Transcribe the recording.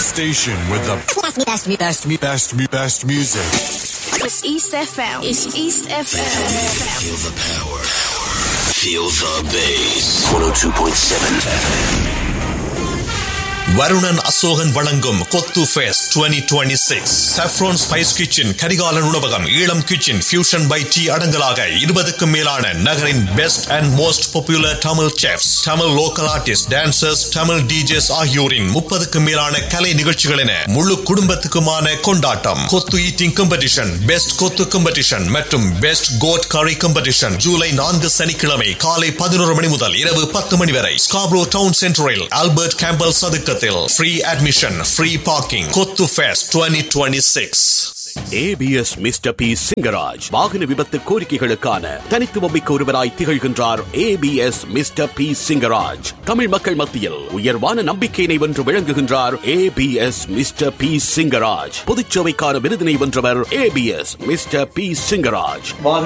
station with the Best, me, best, me, best, me. best, mu- best music. It's East FM. It's East FM. Feel the power. Feel the bass. 102.7 Varunan Ashokan வழங்கும் kothu fest 2026 saffron spice kitchen Karikalan உணவகம் Eelam kitchen fusion by T அடங்கலாக இருபதுக்கும் மேலான நகரின் best and most popular Tamil chefs Tamil local artist dancers Tamil DJs ஆகியோரின் முப்பதுக்கும் மேலான கலை நிகழ்ச்சிகள் என முழு குடும்பத்துக்குமான கொண்டாட்டம் kothu eating competition best kothu competition மற்றும் best goat curry competition July நான்கு சனிக்கிழமை காலை பதினோரு மணி முதல் இரவு பத்து மணி வரை ஸ்காப்ரோ டவுன் சென்டரில் ஆல்பர்ட் கேம்பல் சதுக்கத்தில் free admission free parking kothu fest 2026 APS mister P Singaraj வாகன விபத்து கோரிக்கைகளுக்கான தனித்துவமிக்க ஒருவராய் திகழ்கின்றார் ஏபிஎஸ் மிஸ்டர் பி சிங்கராஜ் தமிழ் மக்கள் மத்தியில் உயர்வான நம்பிக்கையினை வென்று விளங்குகின்றார் ஏபிஎஸ் மிஸ்டர் பி சிங்கராஜ் பொதுச்சேவைக்கான விருதினை வென்றவர் ஏபிஎஸ் மிஸ்டர் பி சிங்கராஜ்